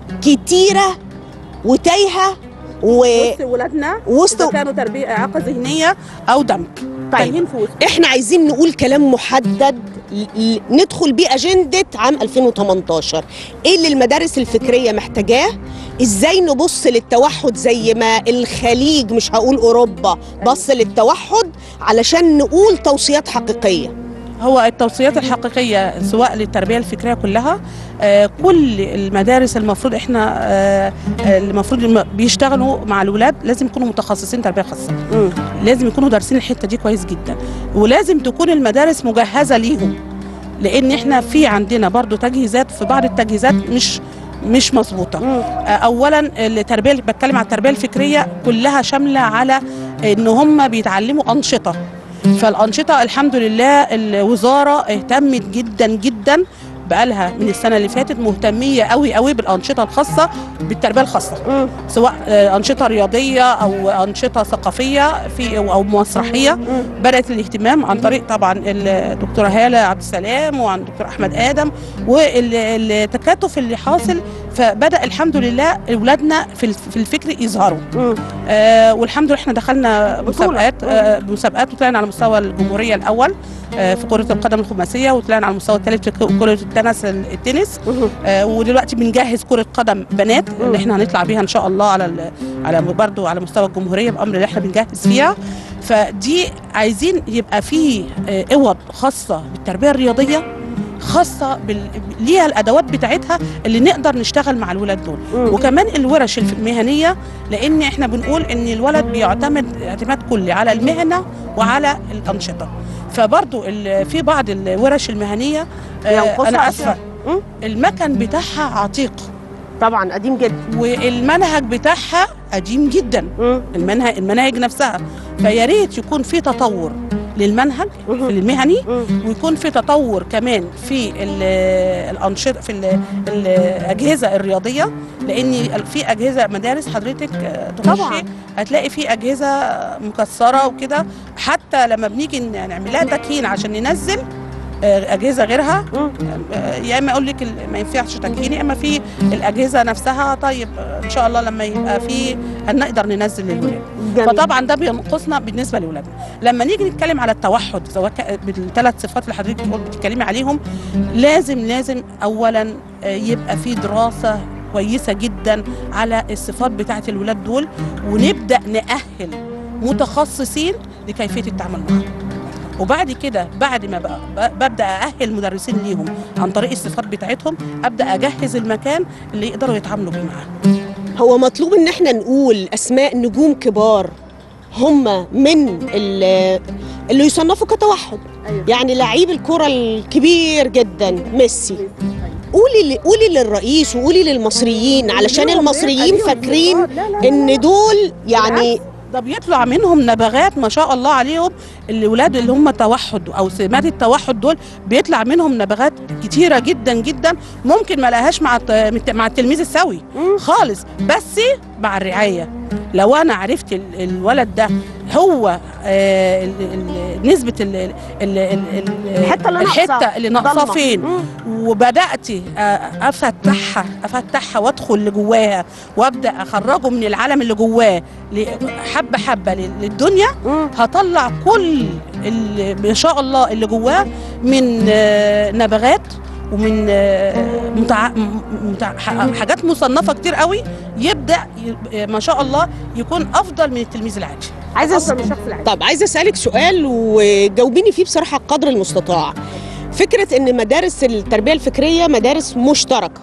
كتيره وتايهه و
وسط ولادنا
وسط-
إذا كانوا تربيه اعاقه ذهنيه او دمج تايهين في وسط.
احنا عايزين نقول كلام محدد ل- ل- ندخل بيه اجنده عام 2018 ايه اللي المدارس الفكريه محتاجاه ازاي نبص للتوحد زي ما الخليج مش هقول اوروبا بص للتوحد علشان نقول توصيات حقيقيه
هو التوصيات الحقيقية سواء للتربية الفكرية كلها آه، كل المدارس المفروض احنا آه، آه، المفروض الم- بيشتغلوا مع الولاد لازم يكونوا متخصصين تربية خاصة لازم يكونوا دارسين الحتة دي كويس جدا ولازم تكون المدارس مجهزة ليهم لان احنا في عندنا برضو تجهيزات في بعض التجهيزات مش مش مظبوطه آه، اولا التربيه بتكلم عن التربيه الفكريه كلها شامله على ان هم بيتعلموا انشطه فالانشطه الحمد لله الوزاره اهتمت جدا جدا بقالها من السنه اللي فاتت مهتميه قوي قوي بالانشطه الخاصه بالتربيه الخاصه سواء آه، انشطه رياضيه او انشطه ثقافيه في او مسرحيه بدات الاهتمام عن طريق طبعا الدكتوره هاله عبد السلام وعن الدكتور احمد ادم والتكاتف اللي حاصل فبدا الحمد لله اولادنا في الف- في الفكر يظهروا آه والحمد لله احنا دخلنا مسابقات آه مسابقات وطلعنا على مستوى الجمهوريه الاول آه في كره القدم الخماسيه وطلعنا على المستوى الثالث في ك- كره التنس التنس آه ودلوقتي بنجهز كره قدم بنات اللي احنا هنطلع بيها ان شاء الله على ال- على برضه على مستوى الجمهوريه بامر اللي احنا بنجهز فيها فدي عايزين يبقى في آه، اوض خاصه بالتربيه الرياضيه خاصه بال... ليها الادوات بتاعتها اللي نقدر نشتغل مع الولاد دول وكمان الورش الف- المهنيه لان احنا بنقول ان الولد بيعتمد اعتماد كلي على المهنه وعلى الانشطه فبرضو ال... في بعض الورش المهنيه آه
ينقصها
انا
أشياء.
اسفه المكن بتاعها عتيق
طبعا قديم جدا
والمنهج بتاعها قديم جدا المنهج المناهج نفسها فيا ريت يكون في تطور للمنهج في المهني ويكون في تطور كمان في ال- الانشطه في ال- الاجهزه الرياضيه لان في اجهزه مدارس حضرتك آه، تخشي
طبعاً.
هتلاقي في اجهزه مكسره وكده حتى لما بنيجي نعمل لها تكهين عشان ننزل آه، اجهزه غيرها آه، يا اما اقول لك ال- ما ينفعش تكهين يا اما في الاجهزه نفسها طيب آه، ان شاء الله لما يبقى في هنقدر ننزل للولاد
جميل.
فطبعا ده بينقصنا بالنسبه لاولادنا لما نيجي نتكلم على التوحد سواء كا- بالثلاث صفات اللي حضرتك قلت بتتكلمي عليهم لازم لازم اولا آه، يبقى في دراسه كويسه جدا على الصفات بتاعه الولاد دول ونبدا نأهل متخصصين لكيفيه التعامل معهم وبعد كده بعد ما بقى ب- ببدا ااهل مدرسين ليهم عن طريق الصفات بتاعتهم ابدا اجهز المكان اللي يقدروا يتعاملوا بيه معاهم
هو مطلوب ان احنا نقول اسماء نجوم كبار هم من ال- اللي يصنفوا كتوحد يعني لعيب الكرة الكبير جدا ميسي قولي ل- قولي للرئيس وقولي للمصريين علشان
ليهم
المصريين
ليه؟
فاكرين
ليهم ليه؟
ان دول يعني
ده بيطلع منهم نبغات ما شاء الله عليهم الولاد اللي هم توحد او سمات التوحد دول بيطلع منهم نبغات كتيره جدا جدا ممكن ما لهاش مع الت- مع التلميذ السوي خالص بس مع الرعايه لو انا عرفت ال- الولد ده هو آه ال- ال- نسبه ال- ال- ال- ال-
الحتة اللي ناقصة.
الحته اللي ناقصاه
ضلمة.
فين وبدات آه، افتحها افتحها وادخل لجواها وابدا اخرجه من العالم اللي جواه ل- حبه حبه لل- للدنيا هطلع كل اللي ما شاء الله اللي جواه من آه، نبغات ومن آه، متع... م- متع... ح- حاجات مصنفه كتير قوي يبدا ي... ما شاء الله يكون افضل من التلميذ العادي
عايزه
افضل من الشخص العادي
طب عايزه اسالك سؤال وجاوبيني فيه بصراحه قدر المستطاع فكره ان مدارس التربيه الفكريه مدارس مشتركه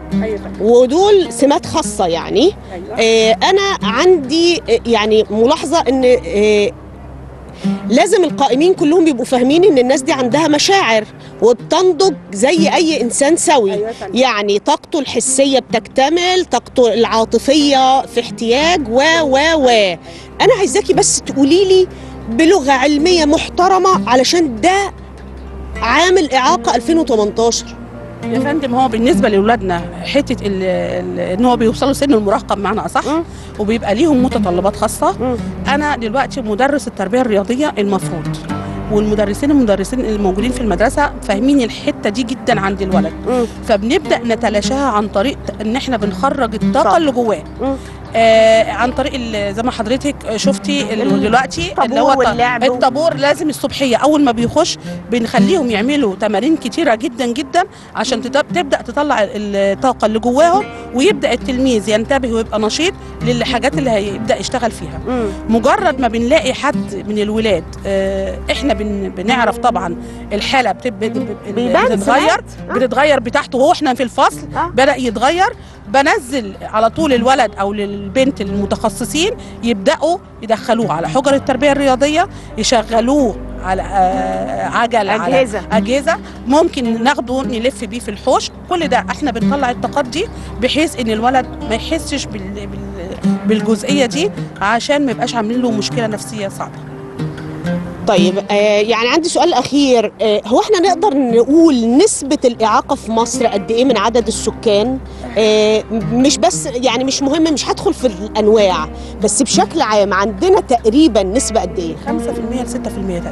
ودول سمات خاصه يعني آه انا عندي آه، يعني ملاحظه ان آه لازم القائمين كلهم يبقوا فاهمين ان الناس دي عندها مشاعر وبتنضج زي اي انسان سوي يعني طاقته الحسيه بتكتمل طاقته العاطفيه في احتياج و و و انا عايزاكي بس تقولي لي بلغه علميه محترمه علشان ده عامل اعاقه 2018
يا فندم هو بالنسبه لاولادنا حته ال- ال- ان هو بيوصلوا سن المراهقه بمعنى اصح وبيبقى ليهم متطلبات خاصه انا دلوقتي مدرس التربيه الرياضيه المفروض والمدرسين المدرسين الموجودين في المدرسه فاهمين الحته دي جدا عند الولد فبنبدا نتلاشاها عن طريق ان احنا بنخرج الطاقه اللي جواه آه عن طريق ال- زي ما حضرتك شفتي ال- دلوقتي اللي هو
الطابور واللعب و-
الطابور لازم الصبحيه اول ما بيخش بنخليهم يعملوا تمارين كتيره جدا جدا عشان تت- تبدا تطلع ال- الطاقه اللي جواهم ويبدا التلميذ ينتبه ويبقى نشيط للحاجات اللي هيبدا يشتغل فيها مجرد ما بنلاقي حد من الولاد آه، احنا بن بنعرف طبعا الحاله بتب- بت-
بيبان
بتتغير
سمعت.
بتتغير بتاعته وهو احنا في الفصل بدا يتغير بنزل على طول الولد او للبنت المتخصصين يبداوا يدخلوه على حجر التربيه الرياضيه يشغلوه على آه، عجل
أجهزة.
على اجهزه ممكن ناخده نلف بيه في الحوش كل ده احنا بنطلع الطاقات دي بحيث ان الولد ما يحسش بال... بال... بالجزئيه دي عشان ما يبقاش عاملين له مشكله نفسيه صعبه
طيب آه يعني عندي سؤال اخير آه هو احنا نقدر نقول نسبه الاعاقه في مصر قد ايه من عدد السكان آه مش بس يعني مش مهم مش هدخل في الانواع بس بشكل عام عندنا تقريبا نسبه قد ايه
5% ل 6% تقريبا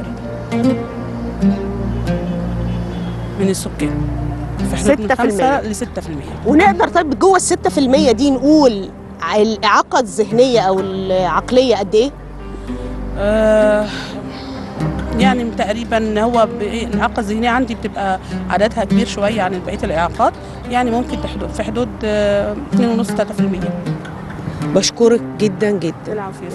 من السكان في حدود من
6%.
5 ل 6%
ونقدر طيب جوه ال 6% دي نقول الاعاقه الذهنيه او العقليه قد ايه
آه يعني تقريبا هو ب- الاعاقه الذهنيه عندي بتبقى عددها كبير شويه عن بقيه الاعاقات يعني ممكن تحدود في حدود آه، 2.5 3%
بشكرك جدا جدا
العافيه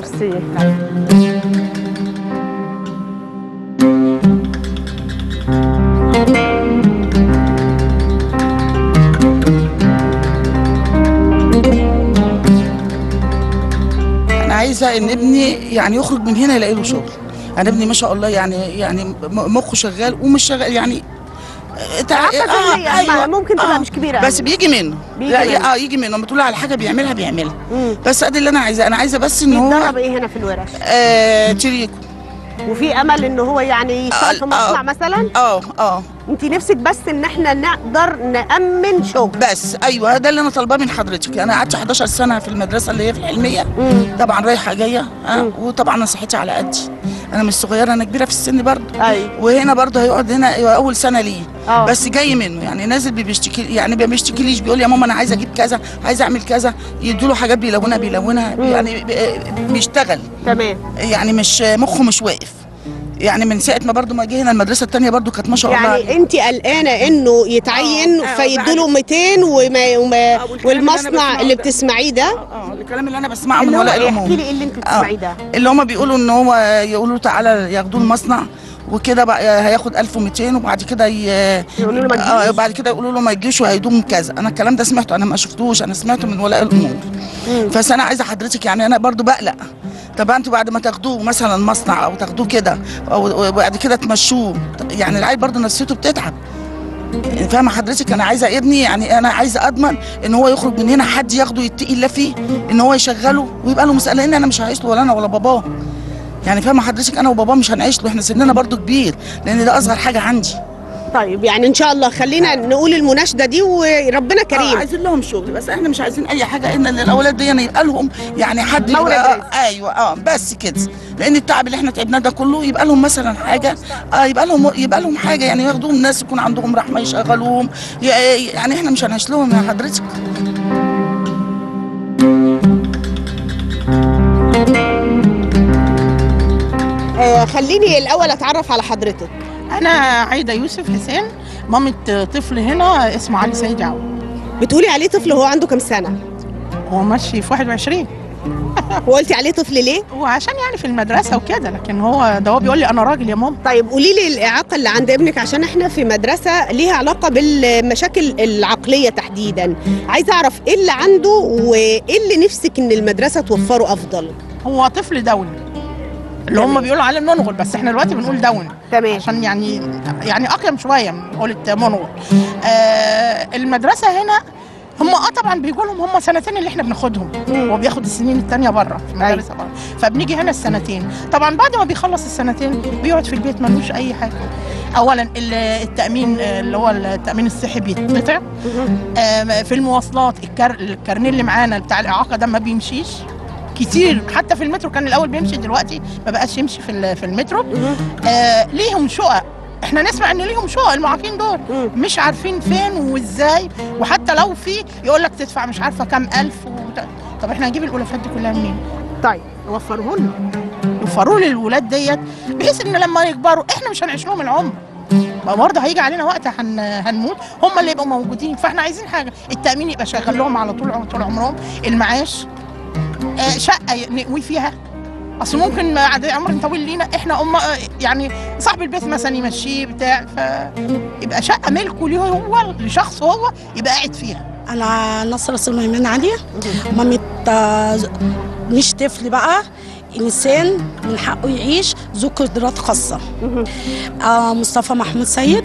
انا عايزه ان ابني يعني يخرج من هنا يلاقي له شغل انا ابني ما شاء الله يعني يعني م- مخه شغال ومش شغال يعني تع-
إعاقة ذهنية، ما- ممكن تبقى مش كبيرة
بس
أوي.
بيجي منه
بيجي
لا
منه.
اه يجي منه لما تقول على حاجه بيعملها بيعملها بس ادي اللي انا عايزاه انا عايزه بس ان هو
بيتدرب ايه هنا في الورش
آه تريكو
وفي امل ان هو يعني يشتغل في مصنع مثلا
اه اه
انت نفسك بس ان احنا نقدر نامن شغل
بس ايوه ده اللي انا طالباه من حضرتك انا قعدت 11 سنه في المدرسه اللي هي في الحلميه طبعا رايحه جايه آه وطبعا انا صحتي على قدي انا مش صغيره انا كبيره في السن برضه
ايوه
وهنا برضه هيقعد هنا أيوة اول سنه ليه
آه.
بس جاي منه يعني نازل بيشتكي يعني ما بيشتكيليش بيقول لي يا ماما انا عايز اجيب كذا عايز اعمل كذا يدوا له حاجات بيلونها بيلونها يعني بي- بيشتغل
تمام
يعني مش مخه مش واقف يعني من ساعه ما برضه ما جه هنا المدرسه الثانيه برضه كانت ما شاء الله
يعني انت قلقانه انه يتعين
آه،
فيدوا له 200 وما, وما والمصنع
بسمعه
اللي
ده.
بتسمعيه ده
اه الكلام اللي انا بسمعه من
اللي هو
ولاء
إيه؟
الامور
احكي لي ايه اللي انت بتسمعيه ده
اللي هم بيقولوا ان هو يقولوا تعالى ياخدوه المصنع وكده بقى هياخد 1200 وبعد كده ي...
يقولوا له ما
اه
تجيش.
بعد كده يقولوا له ما تجيش وهيدوم كذا انا الكلام ده سمعته انا ما شفتوش انا سمعته من ولاء الامور بس انا عايزه حضرتك يعني انا برضو بقلق طب انتوا بعد ما تاخدوه مثلا مصنع او تاخدوه كده او وبعد كده تمشوه يعني العيل برضو نفسيته بتتعب فاهمه حضرتك انا عايزه ابني يعني انا عايزه اضمن ان هو يخرج من هنا حد ياخده يتقي الله فيه ان هو يشغله ويبقى له مساله لان انا مش هعيش له ولا انا ولا باباه يعني فاهمه حضرتك انا وباباه مش هنعيش له احنا سننا برضو كبير لان ده اصغر حاجه عندي
طيب يعني ان شاء الله خلينا نقول المناشده دي وربنا
آه
كريم
عايزين لهم شغل بس احنا مش عايزين اي حاجه ان الاولاد دي يبقى لهم يعني حد
مورد
يبقى
رزق.
آه ايوه اه بس كده لان التعب اللي احنا تعبناه ده كله يبقى لهم مثلا حاجه اه يبقى لهم يبقى لهم حاجه يعني ياخدوهم ناس يكون عندهم رحمه يشغلوهم ي- يعني احنا مش هنعيش لهم يا حضرتك
آه خليني الاول اتعرف على حضرتك
انا عايده يوسف حسين مامة طفل هنا اسمه علي سيد عو
بتقولي عليه طفل هو عنده كام سنه
هو ماشي في 21
وقلتي عليه طفل ليه
وعشان يعني في المدرسه وكده لكن هو ده هو بيقول لي انا راجل يا ماما
طيب قولي لي الاعاقه اللي عند ابنك عشان احنا في مدرسه ليها علاقه بالمشاكل العقليه تحديدا عايزه اعرف ايه اللي عنده وايه اللي نفسك ان المدرسه توفره افضل
هو طفل دولي اللي هم
تمام.
بيقولوا عليه مونغول بس احنا دلوقتي بنقول داون
تمام
عشان يعني يعني اقيم شويه من قولة مونغول آه المدرسه هنا هم اه طبعا بيجوا لهم هم سنتين اللي احنا بناخدهم هو بياخد السنين التانية بره في المدرسه بره فبنيجي هنا السنتين طبعا بعد ما بيخلص السنتين بيقعد في البيت ملوش اي حاجه اولا ال- التامين آه، اللي هو التامين الصحي بيتقطع آه، في المواصلات الكر... الكارنيه اللي معانا بتاع الاعاقه ده ما بيمشيش كتير حتى في المترو كان الاول بيمشي دلوقتي ما بقاش يمشي في ال- في المترو آه ليهم شقق احنا نسمع ان ليهم شقق المعاقين دول مش عارفين فين وازاي وحتى لو في يقول لك تدفع مش عارفه كام الف وت... طب احنا هنجيب الالوفات دي كلها منين؟
طيب وفروه لنا
وفروا للولاد ديت بحيث ان لما يكبروا احنا مش هنعيش لهم العمر ما برضه هيجي علينا وقت هن... هنموت هم اللي يبقوا موجودين فاحنا عايزين حاجه التامين يبقى شغال لهم على طول طول عمرهم المعاش آه شقه نقوي فيها اصل ممكن بعد عمر طويل لينا احنا ام يعني صاحب البيت مثلا يمشيه بتاع فيبقى شقه ملكه ليه هو لشخص هو يبقى قاعد فيها
انا نصر سليمان علي مامة آه، مش طفل بقى انسان من حقه يعيش ذو قدرات خاصه آه مصطفى محمود سيد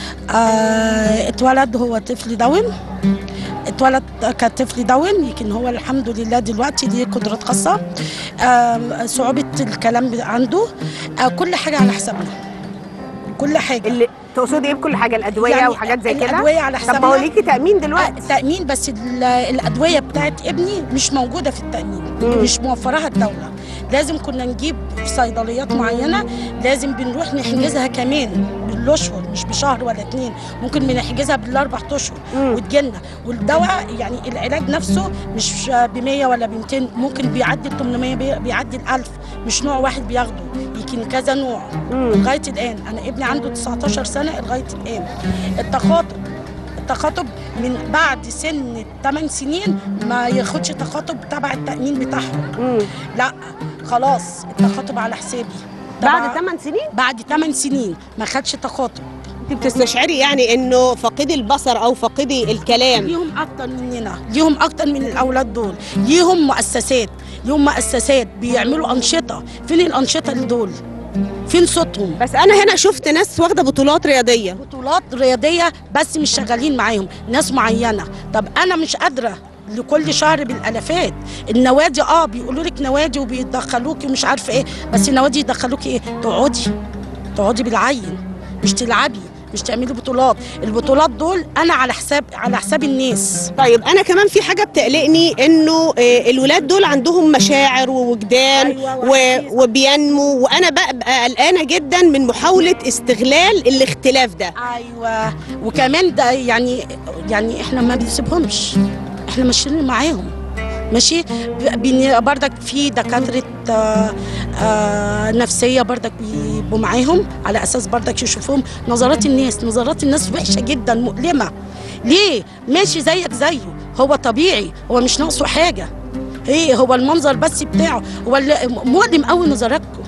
آه اتولد هو طفل داون اتولد كطفل داون يمكن هو الحمد لله دلوقتي ليه قدرات خاصه آه صعوبه الكلام عنده آه كل حاجه على حسابنا كل حاجه
اللي تقصدي ايه بكل حاجه الادويه
يعني
وحاجات زي كده
الادويه على حسابنا
طب ما هو ليكي تامين دلوقتي
تامين بس ال- الادويه بتاعت ابني مش موجوده في التامين
مم.
مش موفراها الدوله لازم كنا نجيب في صيدليات معينه لازم بنروح نحجزها كمان بالاشهر مش بشهر ولا اتنين ممكن بنحجزها بالاربع اشهر وتجيلنا والدواء يعني العلاج نفسه مش ب 100 ولا ب 200 ممكن بيعدي ال 800 بي- بيعدي ال 1000 مش نوع واحد بياخده يمكن كذا نوع لغايه الان انا ابني عنده 19 سنه لغايه الان التخاطب التخاطب من بعد سن 8 سنين ما ياخدش تخاطب تبع التامين بتاعهم لا خلاص التخاطب على حسابي
بعد 8 سنين
بعد 8 سنين ما خدش تخاطب
انت بتستشعري يعني انه فاقدي البصر او فاقدي الكلام
ليهم اكتر مننا ليهم اكتر من الاولاد دول ليهم مؤسسات ليهم مؤسسات بيعملوا انشطه فين الانشطه اللي دول فين صوتهم
بس انا هنا شفت ناس واخده بطولات رياضيه
بطولات رياضيه بس مش شغالين معاهم ناس معينه طب انا مش قادره لكل شهر بالالافات النوادي اه بيقولوا لك نوادي وبيدخلوكي ومش عارفه ايه بس النوادي يدخلوكي ايه تقعدي تقعدي بالعين مش تلعبي مش تعملي بطولات البطولات دول انا على حساب على حساب الناس
طيب انا كمان في حاجه بتقلقني انه آه، الولاد دول عندهم مشاعر ووجدان
أيوة
و- وبينمو وانا بقى بقى قلقانه جدا من محاوله استغلال الاختلاف ده
ايوه وكمان ده يعني يعني احنا ما بنسيبهمش احنا ماشيين معاهم ماشي بن- بردك في دكاتره آه، آه، نفسيه بردك بيبقوا معاهم على اساس بردك يشوفوهم نظرات الناس نظرات الناس وحشه جدا مؤلمه ليه ماشي زيك زيه هو طبيعي هو مش ناقصه حاجه ايه هو المنظر بس بتاعه هو اللي- مؤلم قوي نظراتكم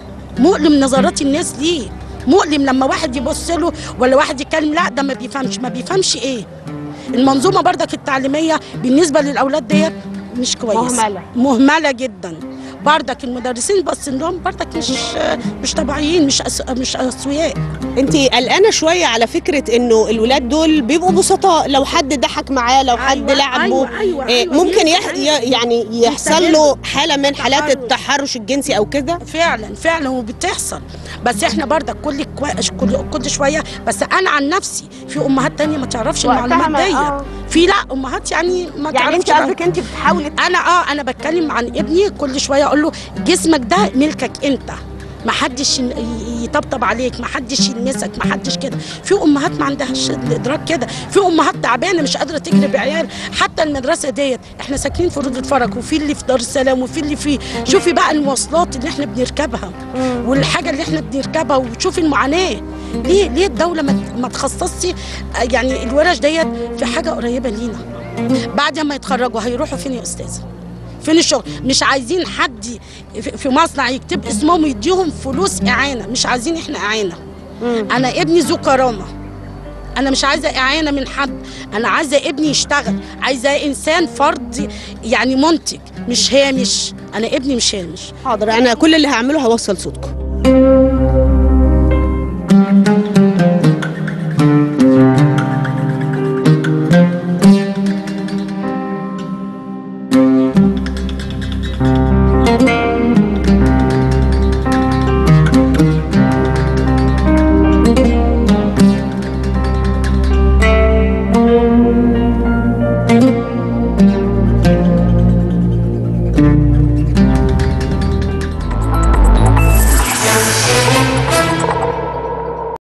مؤلم نظرات الناس ليه مؤلم لما واحد يبص له ولا واحد يتكلم لا ده ما بيفهمش ما بيفهمش ايه المنظومه بردك التعليميه بالنسبه للاولاد ديت مش كويسه
مهملة.
مهمله جدا بردك المدرسين بس لهم بردك مش مش طبيعيين مش أس... مش اسوياء
انت قلقانه شويه على فكره انه الولاد دول بيبقوا بسطاء لو حد ضحك معاه لو حد
أيوة،
لعبه
أيوة، أيوة،
آه،
أيوة،
ممكن يح...
بيستغلوا.
ي- يعني يحصل له حاله من حالات التحرش الجنسي او كده
فعلا فعلا وبتحصل بس احنا بردك كل كوا... كل كل شويه بس انا عن نفسي في امهات تانية ما تعرفش
وقتها
المعلومات
ما-
دي
آه.
في لا امهات يعني ما
يعني
تعرفش
انت قصدك انت بتحاولي
انا اه انا بتكلم عن ابني كل شويه اقول له جسمك ده ملكك انت ما حدش ي- يطبطب عليك ما حدش يلمسك ما حدش كده في امهات ما عندهاش الادراك كده في امهات تعبانه مش قادره تجري بعيال حتى المدرسه ديت احنا ساكنين في رود الفرج وفي اللي في دار السلام وفي اللي في شوفي بقى المواصلات اللي احنا بنركبها والحاجه اللي احنا بنركبها وشوفي المعاناه ليه ليه الدوله ما ما تخصصش آه، يعني الورش ديت في حاجه قريبه لينا بعد ما يتخرجوا هيروحوا فين يا استاذه فين الشغل مش عايزين حد في- في مصنع يكتب اسمهم ويديهم فلوس اعانه مش عايزين احنا اعانه انا ابني ذو كرامه انا مش عايزه اعانه من حد انا عايزه ابني يشتغل عايزه انسان فرد يعني منتج مش هامش انا ابني مش هامش
حاضر انا كل اللي هعمله هوصل صوتكم